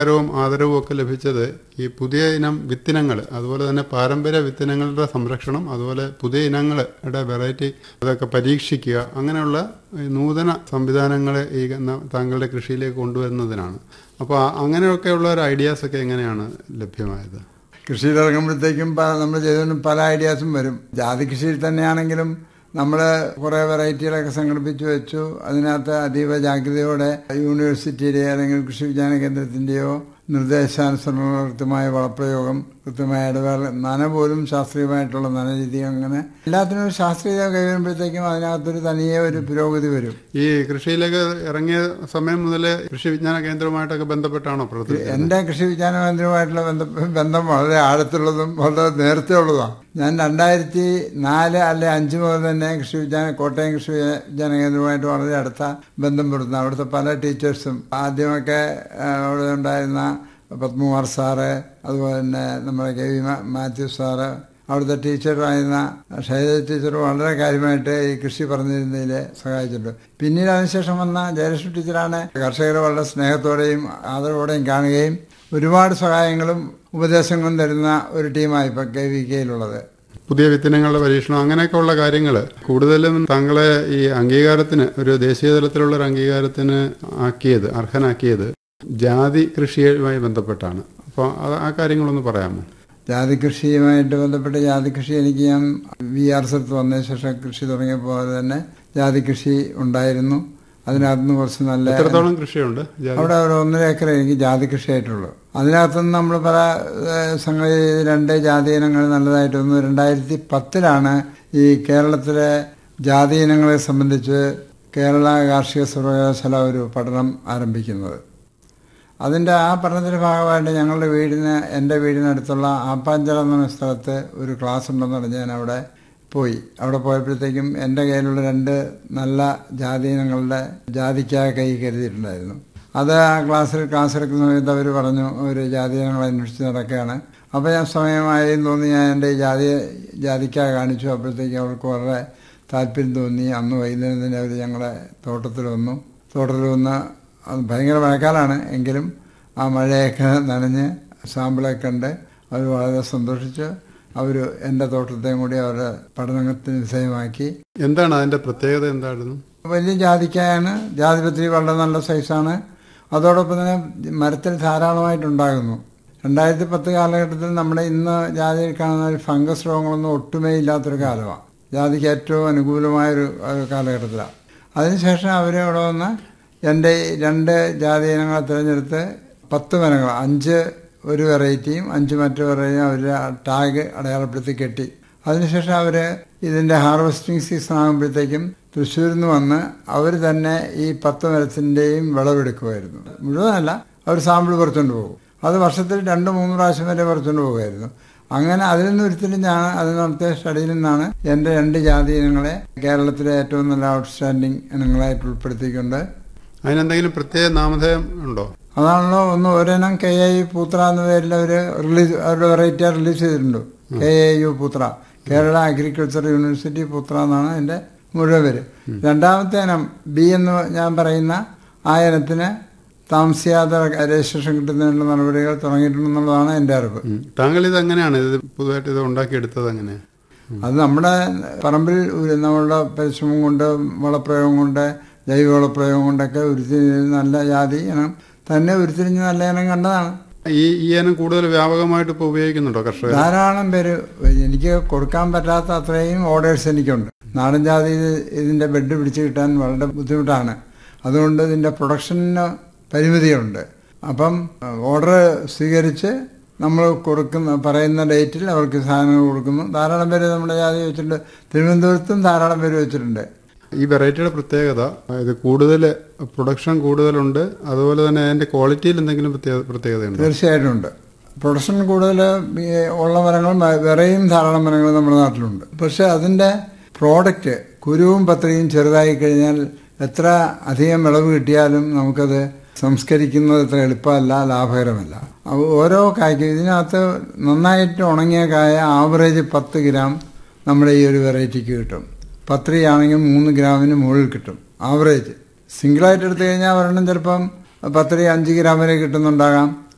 വും ആദരവും ഒക്കെ ലഭിച്ചത് ഈ പുതിയ ഇനം വിത്തിനങ്ങൾ അതുപോലെ തന്നെ പാരമ്പര്യ വിത്തിനങ്ങളുടെ സംരക്ഷണം അതുപോലെ പുതിയ ഇനങ്ങളുടെ വെറൈറ്റി അതൊക്കെ പരീക്ഷിക്കുക അങ്ങനെയുള്ള ഈ നൂതന സംവിധാനങ്ങളെ ഈ ന- താങ്കളുടെ കൃഷിയിലേക്ക് കൊണ്ടുവരുന്നതിനാണ് അപ്പോൾ അങ്ങനെയൊക്കെയുള്ള ഒരു ഐഡിയാസ് ഒക്കെ എങ്ങനെയാണ് ലഭ്യമായത് കൃഷിയിൽ ഇറങ്ങുമ്പോഴത്തേക്കും പ- നമ്മൾ ചെയ്തുകൊണ്ട് പല ഐഡിയാസും വരും ജാതി കൃഷിയിൽ തന്നെയാണെങ്കിലും നമ്മൾ കുറേ വെറൈറ്റികളൊക്കെ സംഘടിപ്പിച്ചു വെച്ചു അതിനകത്ത് അതീവ ജാഗ്രതയോടെ യൂണിവേഴ്സിറ്റിയുടെ അല്ലെങ്കിൽ കൃഷി വിജ്ഞാന കേന്ദ്രത്തിൻ്റെയോ നിർദ്ദേശാനുസരണമുള്ള കൃത്യമായ വളപ്രയോഗം കൃത്യമായ ഇടവേള നന പോലും ശാസ്ത്രീയമായിട്ടുള്ള നനരീതി അങ്ങനെ എല്ലാത്തിനും ഒരു ശാസ്ത്രീയത കൈവരുമ്പോഴത്തേക്കും അതിനകത്തൊരു തനിയെ ഒരു പുരോഗതി വരും ഈ കൃഷിയിലേക്ക് ഇറങ്ങിയ സമയം മുതൽ കൃഷി വിജ്ഞാന കേന്ദ്രവുമായിട്ടൊക്കെ ബന്ധപ്പെട്ടാണോ പ്രവർത്തിച്ചത് എന്റെ കൃഷി വിജ്ഞാന കേന്ദ്രവുമായിട്ടുള്ള ബന്ധ ബന്ധം വളരെ ആഴത്തുള്ളതും വളരെ നേരത്തെ ഉള്ളതാണ് ഞാൻ രണ്ടായിരത്തി നാല് അല്ലെ അഞ്ച് മുതൽ തന്നെ കൃഷി വിജ്ഞാന കോട്ടയം കൃഷി വിജ്ഞാന കേന്ദ്രവുമായിട്ട് വളരെ അടുത്ത ബന്ധം പുലർത്തുന്നു അവിടുത്തെ പല ടീച്ചേഴ്സും ആദ്യമൊക്കെ ആ, അവിടെ ഉണ്ടായിരുന്ന പത്മകുമാർ സാറ് അതുപോലെ തന്നെ നമ്മുടെ കെ വി മാ- മാത്യു സാറ് അവിടുത്തെ ടീച്ചറായിരുന്ന ശൈലജ ടീച്ചർ വളരെ കാര്യമായിട്ട് ഈ കൃഷി പറഞ്ഞിരുന്നതിൽ സഹായിച്ചിട്ടുണ്ട് പിന്നീട് അതിനുശേഷം വന്ന ജയലക്ഷ്മി ടീച്ചറാണ് കർഷകരെ വളരെ സ്നേഹത്തോടെയും ആദരവോടെയും കാണുകയും ഒരുപാട് സഹായങ്ങളും ഉപദേശങ്ങളും തരുന്ന ഒരു ടീമായി ഇപ്പം കെ വി കെയിലുള്ളത് പുതിയ വിത്തിനങ്ങളുടെ പരീക്ഷണം അങ്ങനെയൊക്കെയുള്ള കാര്യങ്ങൾ കൂടുതലും താങ്കളെ ഈ അംഗീകാരത്തിന് ഒരു ദേശീയ തലത്തിലുള്ള ഒരു അംഗീകാരത്തിന് ആക്കിയത് അർഹനാക്കിയത് ജാതി കൃഷിയുമായി ബന്ധപ്പെട്ടാണ് അപ്പോൾ ആ കാര്യങ്ങളൊന്ന് പറയാമോ ജാതി കൃഷിയുമായിട്ട് ബന്ധപ്പെട്ട് ജാതി കൃഷി എനിക്ക് ഞാൻ വി ആർ സ്ഥലത്ത് വന്നതിന് ശേഷം കൃഷി തുടങ്ങിയപ്പോൾ തന്നെ ജാതി കൃഷി ഉണ്ടായിരുന്നു അതിനകത്തുനിന്ന് കുറച്ച് നല്ല എത്രത്തോളം കൃഷിയുണ്ട് ജാതി അവിടെ ഒരു ഒന്നര ഏക്കർ എനിക്ക് ജാതി കൃഷിയായിട്ടുള്ളൂ അതിനകത്തുനിന്ന് നമ്മൾ പല ഏഹ്, സംഗതി ചെയ്ത് രണ്ട് ജാതി ഇനങ്ങൾ നല്ലതായിട്ട് വന്നു രണ്ടായിരത്തി പത്തിലാണ് ഈ കേരളത്തിലെ ജാതി ഇനങ്ങളെ സംബന്ധിച്ച് കേരള കാർഷിക സർവകലാശാല ഒരു പഠനം ആരംഭിക്കുന്നത് അതിൻ്റെ ആ പഠനത്തിൻ്റെ ഭാഗമായിട്ട് ഞങ്ങളുടെ വീടിന് എൻ്റെ വീടിനടുത്തുള്ള ആപ്പാഞ്ചിറ എന്ന സ്ഥലത്ത് ഒരു ക്ലാസ് ഉണ്ടെന്ന് പറഞ്ഞ് ഞാൻ അവിടെ പോയി അവിടെ പോയപ്പോഴത്തേക്കും എൻ്റെ കയ്യിലുള്ള രണ്ട് നല്ല ജാതി ഇനങ്ങളുടെ ജാതിക്ക കൈ കരുതിയിട്ടുണ്ടായിരുന്നു അത് ആ ക്ലാസ്സിൽ ക്ലാസ് എടുക്കുന്ന സമയത്ത് അവർ പറഞ്ഞു ഒരു ജാതി ഇനങ്ങൾ അന്വേഷിച്ച് നടക്കുകയാണ് അപ്പോൾ ഞാൻ സമയമായി തോന്നി ഞാൻ എൻ്റെ ഈ ജാതി ജാതിക്ക കാണിച്ചു അപ്പോഴത്തേക്കും അവർക്ക് വളരെ താല്പര്യം തോന്നി അന്ന് വൈകുന്നേരം തന്നെ അവർ ഞങ്ങളുടെ തോട്ടത്തിൽ വന്നു തോട്ടത്തിൽ വന്ന് അത് ഭയങ്കര മഴക്കാലമാണ് എങ്കിലും ആ മഴയൊക്കെ നനഞ്ഞ് സാമ്പിളൊക്കെ കണ്ട് അവർ വളരെ സന്തോഷിച്ച് അവർ എൻ്റെ തോട്ടത്തെയും കൂടി അവരുടെ പഠനത്തിന് വിധേയമാക്കി എന്താണ് അതിന്റെ പ്രത്യേകത എന്തായിരുന്നു വലിയ ജാതിക്കായാണ് ജാതിപത്രി വളരെ നല്ല സൈസാണ് അതോടൊപ്പം തന്നെ മരത്തിൽ ധാരാളമായിട്ടുണ്ടാകുന്നു രണ്ടായിരത്തി പത്ത് കാലഘട്ടത്തിൽ നമ്മുടെ ഇന്ന് ജാതിയിൽ കാണുന്ന ഒരു ഫംഗസ് രോഗങ്ങളൊന്നും ഒട്ടുമേ ഇല്ലാത്തൊരു കാലമാണ് ജാതിക്ക് ഏറ്റവും അനുകൂലമായൊരു ഒരു കാലഘട്ടത്തിലാണ് അതിനുശേഷം അവർ ഇവിടെ വന്ന് എൻ്റെ ഈ രണ്ട് ജാതി ഇനങ്ങളെ തിരഞ്ഞെടുത്ത് പത്ത് മരങ്ങൾ അഞ്ച് ഒരു വെറൈറ്റിയും അഞ്ച് മറ്റു വെറൈറ്റിയും അവർ ടാഗ് അടയാളപ്പെടുത്തി കെട്ടി അതിനുശേഷം അവർ ഇതിൻ്റെ ഹാർവെസ്റ്റിംഗ് സീസൺ ആകുമ്പോഴത്തേക്കും തൃശ്ശൂരിൽ നിന്ന് വന്ന് അവർ തന്നെ ഈ പത്ത് മരത്തിൻ്റെയും വിളവെടുക്കുമായിരുന്നു മുഴുവനല്ല അവർ സാമ്പിൾ പറിച്ചുകൊണ്ട് പോകും അത് വർഷത്തിൽ രണ്ട് മൂന്ന് പ്രാവശ്യം വരെ പറിച്ചുകൊണ്ട് പോകുമായിരുന്നു അങ്ങനെ അതിൽ നിന്ന് ഉരുത്തിരിഞ്ഞാണ് അത് നടത്തിയ സ്റ്റഡിയിൽ നിന്നാണ് എൻ്റെ രണ്ട് ജാതി ഇനങ്ങളെ കേരളത്തിലെ ഏറ്റവും നല്ല ഔട്ട്സ്റ്റാൻഡിങ് ഇനങ്ങളായിട്ട് ഉൾപ്പെടുത്തിക്കൊണ്ട് അതിനെന്തെങ്കിലും പ്രത്യേക നാമധേയം ഉണ്ടോ അതാണല്ലോ ഒന്ന് ഒരെണ്ണം കെ എ യു പൂത്ര എന്ന പേരിൽ അവർ റിലീസ് അവരുടെ വെറൈറ്റി റിലീസ് ചെയ്തിട്ടുണ്ട് K A U Poothra Kerala agriculture university Poothra എന്നാണ് എൻ്റെ മുഴുവൻ പേര് രണ്ടാമത്തെ ഇനം ബി എന്ന് ഞാൻ പറയുന്ന ആ ഇനത്തിന് താമസിയാതെ രജിസ്ട്രേഷൻ കിട്ടുന്നതിനുള്ള നടപടികൾ തുടങ്ങിയിട്ടുണ്ടെന്നുള്ളതാണ് എൻ്റെ അറിവ് ഉം. താങ്കൾ ഇത് എങ്ങനെയാണ് ഇത് പുതുതായിട്ട് ഇത് ഉണ്ടാക്കിയെടുത്തത് എങ്ങനെ അത് നമ്മുടെ പറമ്പിൽ ഒരു- നമ്മളുടെ പരിശ്രമം കൊണ്ട് വളപ്രയോഗം കൊണ്ട് ജൈവ വളപ്രയോഗം കൊണ്ടൊക്കെ ഉരുത്തിരിഞ്ഞ് നല്ല ജാതി ഇനം തന്നെ ഉരുത്തിരിഞ്ഞ് നല്ല ഇനം കണ്ടതാണ് ഈ ഈ ഇനം കൂടുതൽ വ്യാപകമായിട്ട് ഇപ്പോൾ ഉപയോഗിക്കുന്നുണ്ടോ കർഷകർ ധാരാളം പേര് എനിക്ക് കൊടുക്കാൻ പറ്റാത്ത അത്രയും ഓർഡേഴ്സ് എനിക്കുണ്ട് നാടൻ ജാതി ഇത് ഇതിന്റെ ബെഡ് പിടിച്ച് കിട്ടാൻ വളരെ ബുദ്ധിമുട്ടാണ് അതുകൊണ്ട് ഇതിന്റെ പ്രൊഡക്ഷന് പരിമിതിയുണ്ട് അപ്പം ഓർഡർ സ്വീകരിച്ച് നമ്മൾ കൊടുക്കുന്ന പറയുന്ന ഡേറ്റിൽ അവർക്ക് സാധനങ്ങൾ കൊടുക്കുന്നു ധാരാളം പേര് നമ്മുടെ ജാതി വെച്ചിട്ടുണ്ട് തിരുവനന്തപുരത്തും ധാരാളം പേര് വെച്ചിട്ടുണ്ട് ഈ വെറൈറ്റിയുടെ പ്രത്യേകത ഇത് കൂടുതൽ പ്രൊഡക്ഷൻ കൂടുതലുണ്ട് അതുപോലെ തന്നെ അതിന്റെ ക്വാളിറ്റിയിൽ എന്തെങ്കിലും പ്രത്യേക- പ്രത്യേകതയുണ്ടോ തീർച്ചയായിട്ടും ഉണ്ട് പ്രൊഡക്ഷൻ കൂടുതൽ ഈ ഉള്ള മരങ്ങൾ മ- വേറെയും ധാരാളം മരങ്ങൾ നമ്മുടെ നാട്ടിലുണ്ട് പക്ഷെ അതിൻ്റെ പ്രോഡക്റ്റ് കുരുവും പത്രിയും ചെറുതായി കഴിഞ്ഞാൽ എത്ര അധികം വിളവ് കിട്ടിയാലും നമുക്കത് സംസ്കരിക്കുന്നത് അത്ര എളുപ്പമല്ല ലാഭകരമല്ല അപ്പൊ ഓരോ കായ്ക്കും ഇതിനകത്ത് നന്നായിട്ട് ഉണങ്ങിയ കായ ആവറേജ് പത്ത് ഗ്രാം നമ്മുടെ ഈ ഒരു വെറൈറ്റിക്ക് കിട്ടും പത്രി ആണെങ്കിൽ മൂന്ന് ഗ്രാമിന് മുകളിൽ കിട്ടും ആവറേജ് സിംഗിളായിട്ട് എടുത്തു കഴിഞ്ഞാൽ ഒരെണ്ണം ചിലപ്പം പത്രി അഞ്ച് ഗ്രാം വരെ കിട്ടുന്നുണ്ടാകാം